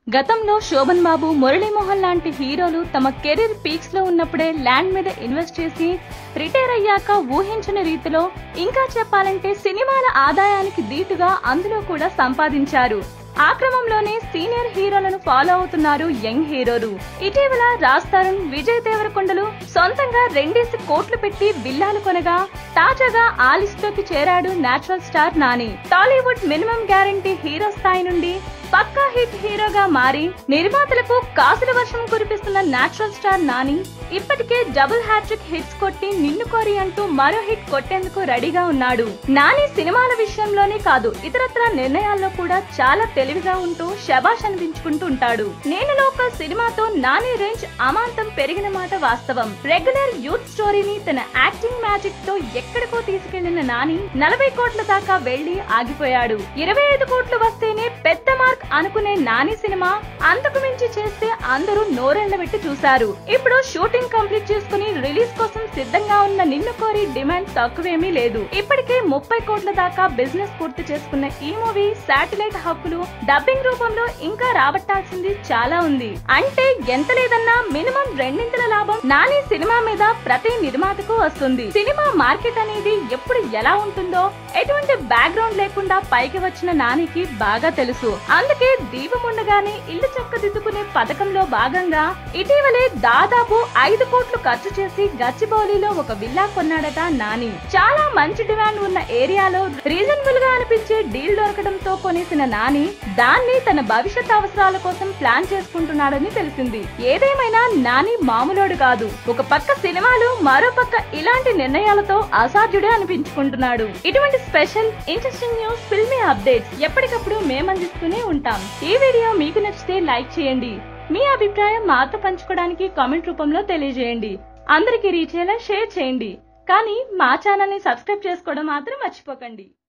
గతంలో శోభన్ బాబు మురళీమోహన్ లాంటి హీరోలు తమ కెరీర్ పీక్స్ లో ఉన్నప్పుడే ల్యాండ్ మీద ఇన్వెస్ట్ చేసి రిటైర్ అయ్యాక ఊహించని రీతిలో ఇంకా చెప్పాలంటే సినిమాల ఆదాయానికి దీటుగా అందులో కూడా సంపాదించారు ఆ క్రమంలోనే సీనియర్ హీరోలను ఫాలో అవుతున్నారు యంగ్ హీరోలు ఇటీవల రాజ్ తరుణ్ విజయ్ దేవరకొండలు సొంతంగా రెండేసి కోట్లు పెట్టి విల్లాలు కొనగా తాజాగా ఆ లిస్ట్ లోకి చేరాడు natural star Nani Tollywood minimum guarantee hero స్థాయి నుండి పక్కా హిట్ హీరోగా మారి నిర్మాతలకు కాసుల వర్షం కురిపిస్తున్న నేచురల్ స్టార్ నాని ఇప్పటికే డబుల్ హ్యాట్రిక్ హిట్స్ కొట్టి నిన్ను కోరి అంటూ మరో హిట్ కొట్టేందుకు రెడీగా ఉన్నాడు నాని సినిమాల విషయంలోనే కాదు ఇతరత్ర నిర్ణయాల్లో కూడా చాలా తెలివిగా ఉంటూ శబాష్ అనిపించుకుంటూ ఉంటాడు నేను లోకల్ సినిమాతో నాని రేంజ్ అమాంతం పెరిగిన మాట వాస్తవం రెగ్యులర్ యూత్ స్టోరీని తన యాక్టింగ్ మ్యాజిక్ తో ఎక్కడికో తీసుకెళ్లిన నాని నలభై కోట్ల దాకా వెళ్లి ఆగిపోయాడు ఇరవై ఐదు కోట్లు వస్తేనే పెద్ద మార్క్ అనుకునే నాని సినిమా అంతకు మించి చేస్తే అందరూ నోరెళ్లబెట్టి చూశారు ఇప్పుడు షూటింగ్ కంప్లీట్ చేసుకుని రిలీజ్ కోసం సిద్ధంగా ఉన్న నిన్ను కోరి డిమాండ్ తక్కువేమీ లేదు ఇప్పటికే ముప్పై కోట్ల దాకా బిజినెస్ పూర్తి చేసుకున్న ఈ మూవీ శాటిలైట్ హక్కులు డబ్బింగ్ రూపంలో ఇంకా రాబట్టాల్సింది చాలా ఉంది అంటే ఎంత లేదన్నా మినిమం రెండింతల లాభం నాని సినిమా మీద ప్రతి నిర్మాతకు వస్తుంది సినిమా మార్కెట్ అనేది ఎప్పుడు ఎలా ఉంటుందో ఎటువంటి బ్యాక్గ్రౌండ్ లేకుండా పైకి వచ్చిన నానికి బాగా తెలుసు అందుకే దీపం ఉండగానే ఇల్లు చక్కదిద్దుకునే పథకంలో భాగంగా ఇటీవలే దాదాపు ఐదు కోట్లు ఖర్చు చేసి గచ్చిబౌలిలో ఒక విల్లా కొన్నాడట నాని చాలా మంచి డిమాండ్ ఉన్న ఏరియాలో రీజనబుల్ గా అనిపించే డీల్ దొరకడంతో కొనేసిన నాని దాన్ని తన భవిష్యత్ అవసరాల కోసం ప్లాన్ చేసుకుంటున్నాడని తెలిసింది ఏదేమైనా నాని మామూలోడు కాదు ఒక పక్క సినిమాలు మరో పక్క ఇలాంటి నిర్ణయాలతో అసాధ్యుడే అనిపించుకుంటున్నాడు ఇటువంటి special interesting news filmy updates ఎప్పటికప్పుడు మేమందిస్తూనే ఉంటాం ఈ వీడియో మీకు నచ్చితే లైక్ చేయండి మీ అభిప్రాయం మాతో పంచుకోవడానికి కామెంట్ రూపంలో తెలియజేయండి అందరికీ రీచ్ అయ్యేలా షేర్ చేయండి కానీ మా ఛానల్ ని సబ్స్క్రైబ్ చేసుకోవడం మాత్రం మర్చిపోకండి